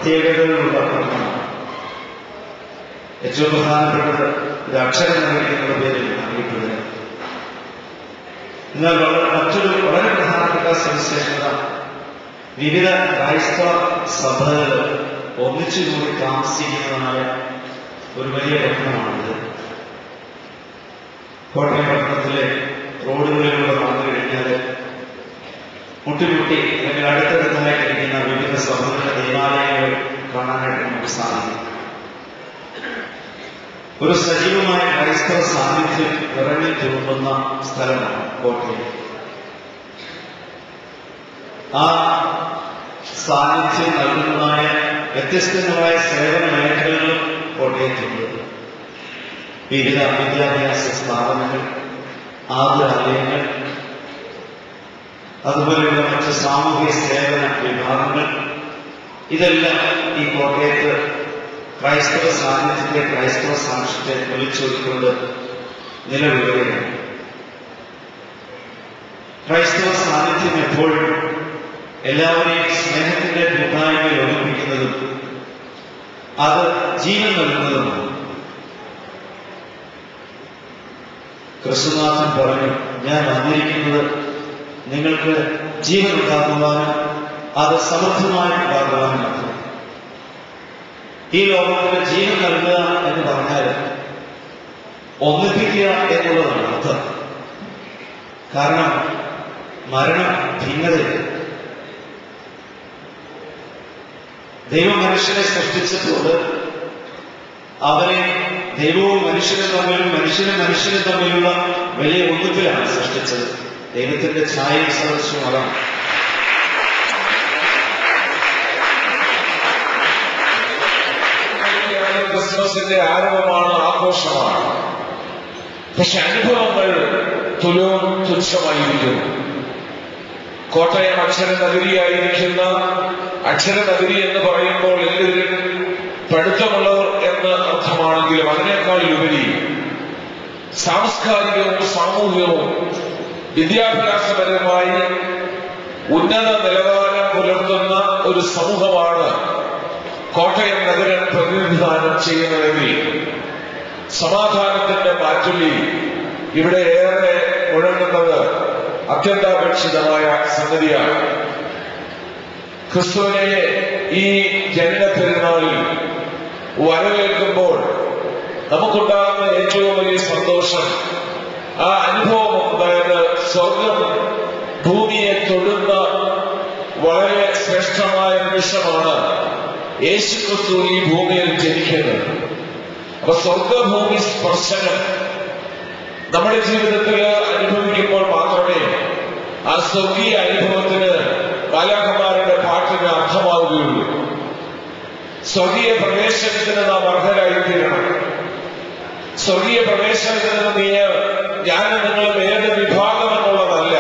പ്രത്യേകതകളുള്ള ഒന്നാണ് ഏറ്റവും പ്രധാനപ്പെട്ടത് ഒരു അക്ഷരം നിർമ്മിക്കുന്ന പേരിൽ അറിയപ്പെടുക എന്നാൽ വളരെ മറ്റൊരു വളരെ പ്രധാനപ്പെട്ട സവിശേഷത വിവിധ ക്രൈസ്തവ സഭകൾ ഒന്നിച്ചുകൂടി താമസിക്കുന്നതായ ഒരു വലിയ രത്നമാണിത് കോട്ടയം പട്ടണത്തിലെ റോഡുകളിലൂടെ നടന്നു കഴിഞ്ഞാൽ മുട്ടിമുട്ടി അല്ലെങ്കിൽ അടുത്തടുത്തായിട്ടിരിക്കുന്ന വിവിധ സഭകളുടെ ദേവാലയങ്ങൾ കാണാനായിട്ട് നമുക്ക് സാധിക്കും ഒരു സജീവമായ ക്രൈസ്തവ സാന്നിധ്യം നിറഞ്ഞു തുളുമ്പുന്ന സ്ഥലമാണ് കോട്ടയം ആ സാന്നിധ്യം നൽകുന്നതായ വ്യത്യസ്തങ്ങളായ സേവന മേഖലകളും കോട്ടയത്തുണ്ട് വിവിധ വിദ്യാഭ്യാസ സ്ഥാപനങ്ങൾ ആതുരാലയങ്ങൾ അതുപോലെയുള്ള മറ്റ് സാമൂഹിക സേവന വിഭാഗങ്ങൾ ഇതെല്ലാം ഈ കോട്ടയത്ത് ക്രൈസ്തവ സാന്നിധ്യത്തെ ക്രൈസ്തവ സാക്ഷ്യത്തെ വിളിച്ചൊതുക്കൊണ്ട് നിലവിലുകയാണ് ക്രൈസ്തവ സാന്നിധ്യം എപ്പോഴും എല്ലാവരെയും സ്നേഹത്തിന്റെ കൂട്ടായ്മയിൽ ഒളിപ്പിക്കുന്നതും അത് ജീവൻ നൽകുന്നതുമാണ് ക്രിസ്തുനാഥൻ പറഞ്ഞു ഞാൻ വന്നിരിക്കുന്നത് നിങ്ങൾക്ക് ജീവൻ ഉണ്ടാക്കുവാനും അത് സമൃദ്ധമായി ഉണ്ടാക്കുവാനും മാത്രം ഈ ലോകത്തിന് ജീവൻ നൽകുക എന്ന് പറഞ്ഞാൽ ഒന്നിപ്പിക്കുക എന്നുള്ളതാണ് അർത്ഥം കാരണം മരണം ഭിന്നതയാണ് ദൈവം മനുഷ്യനെ സൃഷ്ടിച്ചപ്പോൾ അവനെ ദൈവവും മനുഷ്യനും തമ്മിലും മനുഷ്യനും മനുഷ്യനും തമ്മിലുള്ള വലിയ ഒന്നിപ്പിലാണ് സൃഷ്ടിച്ചത് ദൈവത്തിന്റെ ഛായയും സദസ്യവും അതാണ് ക്രിസ്മസിന്റെ ആരംഭമാണ് ആഘോഷമാണ് പക്ഷെ അനുഭവങ്ങൾ തുലവും തുച്ഛമായിരിക്കുന്നു കോട്ടയം അക്ഷര നഗരിയായിരിക്കുന്ന അക്ഷര നഗരി എന്ന് പറയുമ്പോൾ എല്ലാവരും പഠിത്തമുള്ളവർ എന്ന് അർത്ഥമാണെങ്കിലും അതിനേക്കാൾ ഉപരി സാംസ്കാരികവും സാമൂഹികവും വിദ്യാഭ്യാസപരമായി ഉന്നത നിലവാരം പുലർത്തുന്ന ഒരു സമൂഹമാണ് കോട്ടയം നഗരം പ്രതിനിധാനം ചെയ്യുന്നതെങ്കിൽ സമാധാനത്തിന്റെ മാറ്റുള്ളി ഇവിടെ ഏറെ മുഴങ്ങുന്നത് അത്യന്താപേക്ഷിതമായ സംഗതിയാണ് ക്രിസ്തുവിനെ ഈ ജനന പെരുന്നാളിൽ വരവേൽക്കുമ്പോൾ നമുക്കുണ്ടാകുന്ന ഏറ്റവും വലിയ സന്തോഷം ആ അനുഭവം അതായത് സ്വർഗം ഭൂമിയെ തൊടുന്ന വളരെ ശ്രേഷ്ഠമായ നിമിഷമാണ് യേശു ക്രിസ്തു ഈ ഭൂമിയിൽ ജനിക്കുന്നത് അപ്പൊ സ്വർഗഭൂമി സ്പർശനം നമ്മുടെ ജീവിതത്തിൽ അനുഭവിക്കുമ്പോൾ മാത്രമേ ആ സ്വർഗീയ അനുഭവത്തിന് ബാലാകന്മാരുടെ പാട്ടിന് അർത്ഥമാവുകയുള്ളൂ സ്വർഗീയ പ്രവേശനത്തിന് നാം അർഹരായിത്തീരണം സ്വർഗീയ പ്രവേശനത്തിന് നീ ഞാനും നിങ്ങളും ഏത് വിഭാഗം എന്നുള്ളതല്ല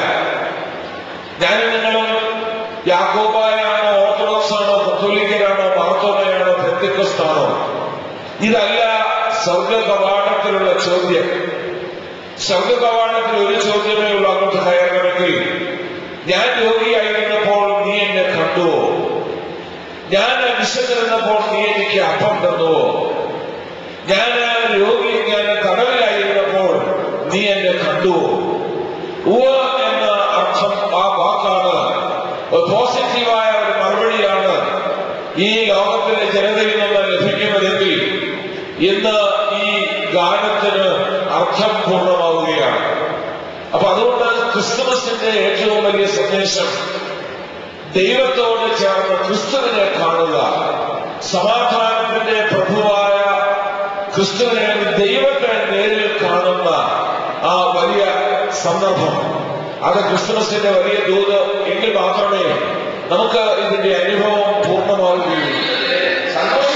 ഞാനും നിങ്ങളും യാക്കോബായാണോ ഓർത്തഡോക്സ് ആണോ കത്തോലിക്കരാണോ മാർത്തോമയാണോ പെന്തിക്കോസ്താണോ ഇതല്ല സ്വർഗ കവാടത്തിലുള്ള ചോദ്യം സ്വർഗ കവാടത്തിൽ ഒരു ചോദ്യമേ ഉള്ളൂ അങ്ങോട്ട് കയറണമെങ്കിൽ ഞാൻ രോഗിയായിരുന്നപ്പോൾ നീ എന്നെ കണ്ടുവോ ഞാൻ വിശന്നിരുന്നപ്പോൾ നീ എനിക്ക് അപ്പം തന്നുവോ ഞാൻ രോഗി ഞാൻ കടവിലായിരുന്നപ്പോൾ നീ എന്നെ കണ്ടുവോ ഉവ എന്ന അർത്ഥം ആ വാക്കാണ് ഒരു പോസിറ്റീവായ ഒരു മറുപടിയാണ് ഈ ലോകത്തിലെ ജനതയിൽ നിന്ന് ലഭിക്കുന്നതെങ്കിൽ ഇന്ന് ഈ ഗാനത്തിന് അർത്ഥം പൂർണ്ണമാവുകയാണ് അപ്പൊ അതുകൊണ്ട് ക്രിസ്തുമസിന്റെ ഏറ്റവും വലിയ സന്ദേശം ദൈവത്തോട് ചേർന്ന് ക്രിസ്തുവിനെ കാണുക സമാധാനത്തിന്റെ പ്രഭുവായ ക്രിസ്തുവിനെ ദൈവത്തെ നേരിൽ കാണുന്ന ആ വലിയ സന്ദർഭം അത് ക്രിസ്തുമസിന്റെ വലിയ ദൂത് എങ്കിൽ മാത്രമേ നമുക്ക് ഇതിന്റെ അനുഭവം പൂർണ്ണമാവുകയുള്ളൂ സന്തോഷം